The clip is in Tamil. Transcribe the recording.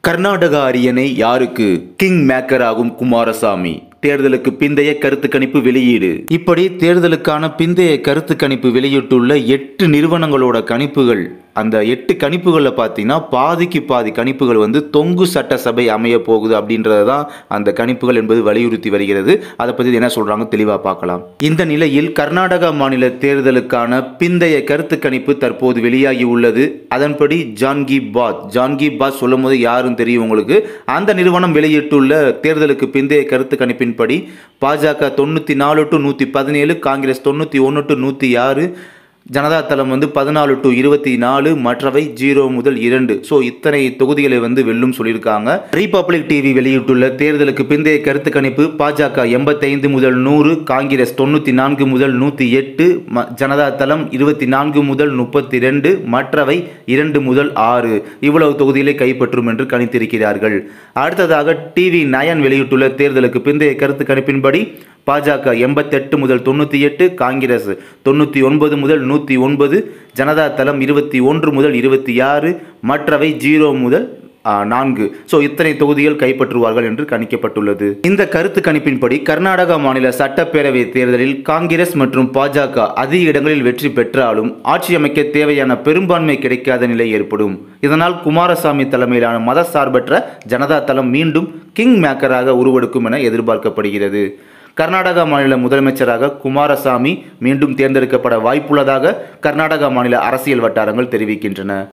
கர்நாடகா அரியணை யாருக்கு கிங் மேக்கர் ஆகும் குமாரசாமி தேர்தலுக்கு பிந்தைய கருத்து கணிப்பு வெளியீடு இப்படி தேர்தலுக்கான பிந்தைய கருத்து கணிப்பு வெளியிட்டுள்ள எட்டு நிறுவனங்களோட கணிப்புகள் அந்த எட்டு கணிப்புகளில் பார்த்தீங்கன்னா பாதிக்கு பாதி கணிப்புகள் வந்து தொங்கு சட்டசபை அமைய போகுது அப்படின்றத தான் அந்த கணிப்புகள் என்பது வலியுறுத்தி வருகிறது அதை பற்றி என்ன சொல்றாங்க தெளிவாக பார்க்கலாம் இந்த நிலையில் கர்நாடகா மாநில தேர்தலுக்கான பிந்தைய கருத்து கணிப்பு தற்போது வெளியாகி உள்ளது அதன்படி ஜான்கி பாத் ஜான்கி பாத் சொல்லும் போது யாரும் தெரியும் உங்களுக்கு அந்த நிறுவனம் வெளியிட்டுள்ள தேர்தலுக்கு பிந்தைய கருத்து கணிப்பின்படி பாஜக தொண்ணூற்றி நாலு டு நூற்றி பதினேழு காங்கிரஸ் தொண்ணூற்றி ஒன்று டு நூற்றி ஆறு ஜனதா தளம் வந்து பதினாலு டு இருபத்தி நாலு மற்றவை ஜீரோ முதல் இரண்டு ஸோ இத்தனை தொகுதிகளை வந்து வெல்லும் சொல்லியிருக்காங்க ரீபப்ளிக் டிவி வெளியிட்டுள்ள தேர்தலுக்கு பிந்தைய கருத்து கணிப்பு பாஜக எண்பத்தைந்து முதல் நூறு காங்கிரஸ் தொண்ணூற்றி நான்கு முதல் நூற்றி எட்டு ம ஜனதா தளம் இருபத்தி நான்கு முதல் முப்பத்தி ரெண்டு மற்றவை இரண்டு முதல் ஆறு இவ்வளவு தொகுதிகளை கைப்பற்றும் என்று கணித்திருக்கிறார்கள் அடுத்ததாக டிவி நயன் வெளியிட்டுள்ள தேர்தலுக்கு பிந்தைய கருத்து கணிப்பின்படி பாஜக எண்பத்தெட்டு முதல் தொண்ணூற்றி எட்டு காங்கிரஸ் தொண்ணூற்றி ஒன்பது முதல் நூற்றி ஒன்பது ஜனதா தளம் இருபத்தி ஒன்று முதல் இருபத்தி ஆறு மற்றவை ஜீரோ முதல் ஆ, நான்கு ஸோ இத்தனை தொகுதிகள் கைப்பற்றுவார்கள் என்று கணிக்கப்பட்டுள்ளது இந்த கருத்து கணிப்பின்படி கர்நாடகா மாநில சட்டப்பேரவை தேர்தலில் காங்கிரஸ் மற்றும் பாஜக அதிக இடங்களில் வெற்றி பெற்றாலும் ஆட்சி அமைக்க தேவையான பெரும்பான்மை கிடைக்காத நிலை ஏற்படும் இதனால் குமாரசாமி தலைமையிலான மதசார்பற்ற ஜனதா தளம் மீண்டும் கிங் மேக்கராக உருவெடுக்கும் என எதிர்பார்க்கப்படுகிறது கர்நாடகா மாநில முதலமைச்சராக குமாரசாமி மீண்டும் தேர்ந்தெடுக்கப்பட வாய்ப்புள்ளதாக கர்நாடகா மாநில அரசியல் வட்டாரங்கள் தெரிவிக்கின்றன